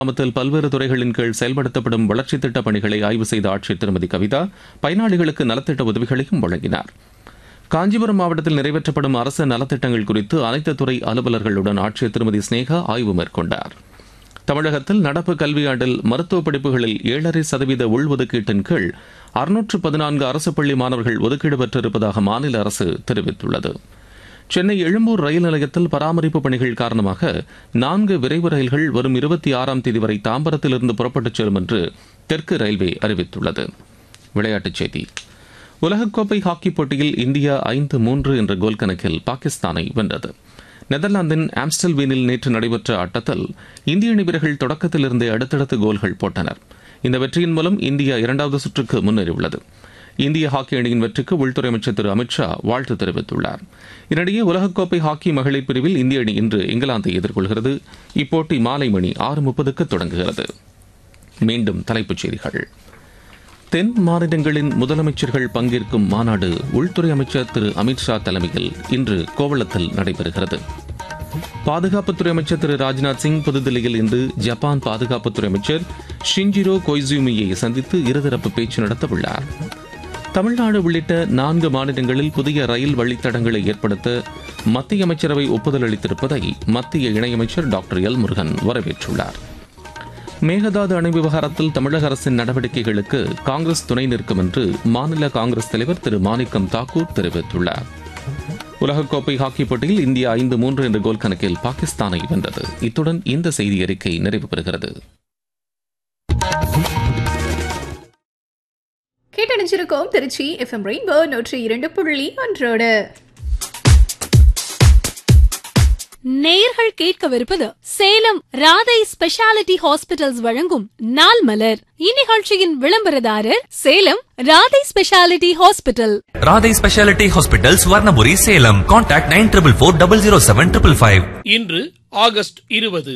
கிராமத்தில் பல்வேறு துறைகளின் கீழ் செயல்படுத்தப்படும் வளர்ச்சித் திட்டப் பணிகளை ஆய்வு செய்த ஆட்சியர் திருமதி கவிதா பயனாளிகளுக்கு நலத்திட்ட உதவிகளையும் வழங்கினார் காஞ்சிபுரம் மாவட்டத்தில் நிறைவேற்றப்படும் அரசு நலத்திட்டங்கள் குறித்து அனைத்து துறை அலுவலர்களுடன் ஆட்சியர் திருமதி ஸ்னேகா ஆய்வு மேற்கொண்டார் தமிழகத்தில் நடப்பு கல்வியாண்டில் மருத்துவ படிப்புகளில் ஏழரை சதவீத உள்ஒதுக்கீட்டின் கீழ் அறுநூற்று பதினான்கு அரசு பள்ளி மாணவர்கள் ஒதுக்கீடு பெற்றிருப்பதாக மாநில அரசு தெரிவித்துள்ளது சென்னை எழும்பூர் ரயில் நிலையத்தில் பராமரிப்பு பணிகள் காரணமாக நான்கு விரைவு ரயில்கள் வரும் இருபத்தி ஆறாம் தேதி வரை தாம்பரத்திலிருந்து புறப்பட்டுச் செல்லும் என்று தெற்கு ரயில்வே அறிவித்துள்ளது விளையாட்டுச் செய்தி உலகக்கோப்பை ஹாக்கிப் போட்டியில் இந்தியா ஐந்து மூன்று என்ற கோல் கணக்கில் பாகிஸ்தானை வென்றது நெதர்லாந்தின் ஆம்ஸ்டல்வீனில் நேற்று நடைபெற்ற ஆட்டத்தில் இந்திய அணி வீரர்கள் தொடக்கத்திலிருந்தே அடுத்தடுத்து கோல்கள் போட்டனர் இந்த வெற்றியின் மூலம் இந்தியா இரண்டாவது சுற்றுக்கு முன்னேறியுள்ளது இந்திய ஹாக்கி அணியின் வெற்றிக்கு உள்துறை அமைச்சர் திரு அமித்ஷா வாழ்த்து தெரிவித்துள்ளார் இதனிடையே உலகக்கோப்பை ஹாக்கி மகளிர் பிரிவில் இந்திய அணி இன்று இங்கிலாந்தை எதிர்கொள்கிறது இப்போட்டி மாலை மணி ஆறு முப்பதுக்கு தொடங்குகிறது மீண்டும் தலைப்புச் செய்திகள் தென் மாநிலங்களின் முதலமைச்சர்கள் பங்கேற்கும் மாநாடு உள்துறை அமைச்சர் திரு அமித்ஷா தலைமையில் இன்று கோவளத்தில் நடைபெறுகிறது பாதுகாப்புத்துறை அமைச்சர் திரு ராஜ்நாத் சிங் புதுதில்லியில் இன்று ஜப்பான் பாதுகாப்புத்துறை அமைச்சர் ஷிஞ்சிரோ கொய்சூமியை சந்தித்து இருதரப்பு பேச்சு நடத்தவுள்ளார் தமிழ்நாடு உள்ளிட்ட நான்கு மாநிலங்களில் புதிய ரயில் வழித்தடங்களை ஏற்படுத்த மத்திய அமைச்சரவை ஒப்புதல் அளித்திருப்பதை மத்திய இணையமைச்சர் டாக்டர் எல் முருகன் வரவேற்றுள்ளார் மேகதாது அணை விவகாரத்தில் தமிழக அரசின் நடவடிக்கைகளுக்கு காங்கிரஸ் துணை நிற்கும் என்று மாநில காங்கிரஸ் தலைவர் திரு மாணிக்கம் தாக்கூர் தெரிவித்துள்ளார் உலகக்கோப்பை ஹாக்கி போட்டியில் இந்தியா ஐந்து மூன்று என்ற கோல் கணக்கில் பாகிஸ்தானை வென்றது இத்துடன் இந்த செய்தி அறிக்கை நிறைவு பெறுகிறது கேட்டணிச்சிருக்கோம் திருச்சி எஃப்எம் ரெயின்போ நூற்றி இரண்டு புள்ளி ஒன்றோடு நேயர்கள் கேட்கவிருப்பது சேலம் ராதை ஸ்பெஷாலிட்டி ஹாஸ்பிட்டல்ஸ் வழங்கும் நாள் மலர் இந்நிகழ்ச்சியின் விளம்பரதாரர் Salem Radhai speciality hospital Radhai speciality hospital Swarnapuri Salem contact nine triple four double zero seven triple five இன்று ஆகஸ்ட் இருபது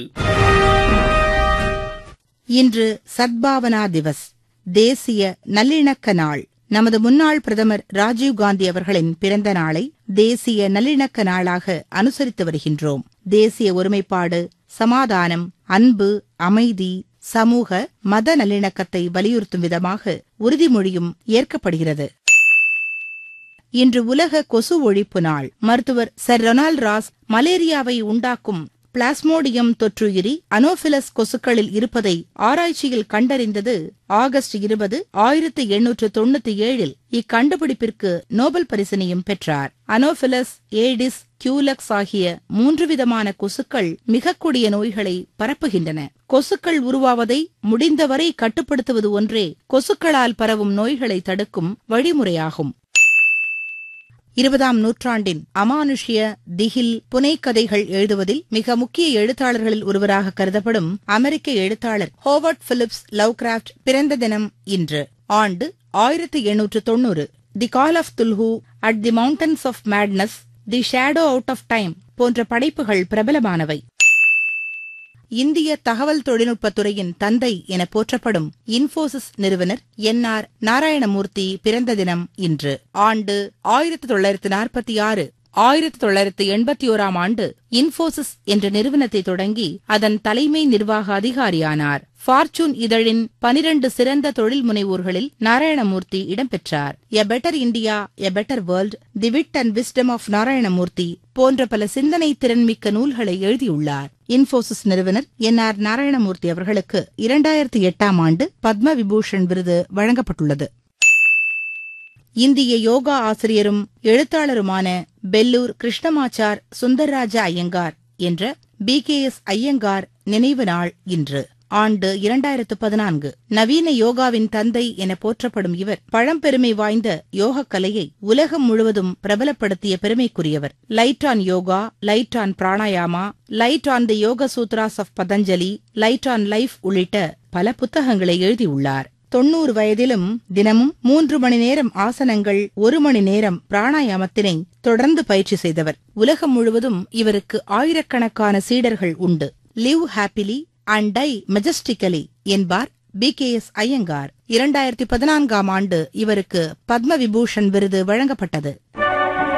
இன்று சத்பாவனா திவஸ் தேசிய நல்லிணக்க நாள் நமது முன்னாள் பிரதமர் ராஜீவ் காந்தி அவர்களின் பிறந்த நாளை தேசிய நல்லிணக்க நாளாக அனுசரித்து வருகின்றோம் தேசிய ஒருமைப்பாடு சமாதானம் அன்பு அமைதி சமூக மத நல்லிணக்கத்தை வலியுறுத்தும் விதமாக உறுதிமொழியும் ஏற்கப்படுகிறது இன்று உலக கொசு ஒழிப்பு நாள் மருத்துவர் சர் ரொனால்ட் ராஸ் மலேரியாவை உண்டாக்கும் பிளாஸ்மோடியம் தொற்றுயிரி அனோபிலஸ் கொசுக்களில் இருப்பதை ஆராய்ச்சியில் கண்டறிந்தது ஆகஸ்ட் இருபது ஆயிரத்து எண்ணூற்று தொண்ணூத்தி ஏழில் இக்கண்டுபிடிப்பிற்கு நோபல் பரிசினையும் பெற்றார் அனோபிலஸ் ஏடிஸ் கியூலக்ஸ் ஆகிய மூன்று விதமான கொசுக்கள் மிக கொடிய நோய்களை பரப்புகின்றன கொசுக்கள் உருவாவதை முடிந்தவரை கட்டுப்படுத்துவது ஒன்றே கொசுக்களால் பரவும் நோய்களை தடுக்கும் வழிமுறையாகும் இருபதாம் நூற்றாண்டின் அமானுஷ்ய திகில் புனைக்கதைகள் எழுதுவதில் மிக முக்கிய எழுத்தாளர்களில் ஒருவராக கருதப்படும் அமெரிக்க எழுத்தாளர் ஹோவர்ட் பிலிப்ஸ் லவ்கிராஃப்ட் பிறந்த தினம் இன்று ஆண்டு ஆயிரத்தி எண்ணூற்று தொன்னூறு the call of Cthulhu at the mountains of madness the shadow out of time போன்ற படைப்புகள் பிரபலமானவை இந்திய தகவல் தொழில்நுட்பத் துறையின் தந்தை என போற்றப்படும் இன்போசிஸ் நிறுவனர் என் ஆர் நாராயணமூர்த்தி பிறந்த தினம் இன்று ஆண்டு ஆயிரத்தி தொள்ளாயிரத்து நாற்பத்தி ஆறு ஆயிரத்தி தொள்ளாயிரத்து எண்பத்தி ஓராம் ஆண்டு இன்போசிஸ் என்ற நிறுவனத்தை தொடங்கி அதன் தலைமை நிர்வாக அதிகாரியானார் ஃபார்ச்சூன் இதழின் பனிரண்டு சிறந்த தொழில் முனைவோர்களில் நாராயணமூர்த்தி இடம்பெற்றார் a better India a better world the wit and wisdom of Narayanamurthy போன்ற பல சிந்தனை திறன்மிக்க நூல்களை எழுதியுள்ளார் இன்போசிஸ் நிறுவனர் என் ஆர் நாராயணமூர்த்தி அவர்களுக்கு இரண்டாயிரத்தி எட்டாம் ஆண்டு பத்ம விபூஷன் விருது வழங்கப்பட்டுள்ளது இந்திய யோகா ஆசிரியரும் எழுத்தாளருமான பெல்லூர் கிருஷ்ணமாச்சார் சுந்தர்ராஜா ஐயங்கார் என்ற பி கே எஸ் ஐயங்கார் நினைவு நாள் இன்று ஆண்டு இரண்டாயிரத்து பதினான்கு நவீன யோகாவின் தந்தை என போற்றப்படும் இவர் பழம்பெருமை வாய்ந்த யோகக் கலையை உலகம் முழுவதும் பிரபலப்படுத்திய பெருமைக்குரியவர் light on Yoga light on Pranayama light on the Yoga Sutras of Patanjali light on life உள்ளிட்ட பல புத்தகங்களை எழுதியுள்ளார் தொன்னூறு வயதிலும் தினமும் மூன்று மணி நேரம் ஆசனங்கள் ஒரு மணி நேரம் பிராணாயாமத்தினை தொடர்ந்து பயிற்சி செய்தவர் உலகம் முழுவதும் இவருக்கு ஆயிரக்கணக்கான சீடர்கள் உண்டு live happily and die majestically என்பார் பி கே எஸ் ஐயங்கார் இரண்டாயிரத்தி பதினான்காம் ஆண்டு இவருக்கு பத்ம விபூஷன் விருது வழங்கப்பட்டது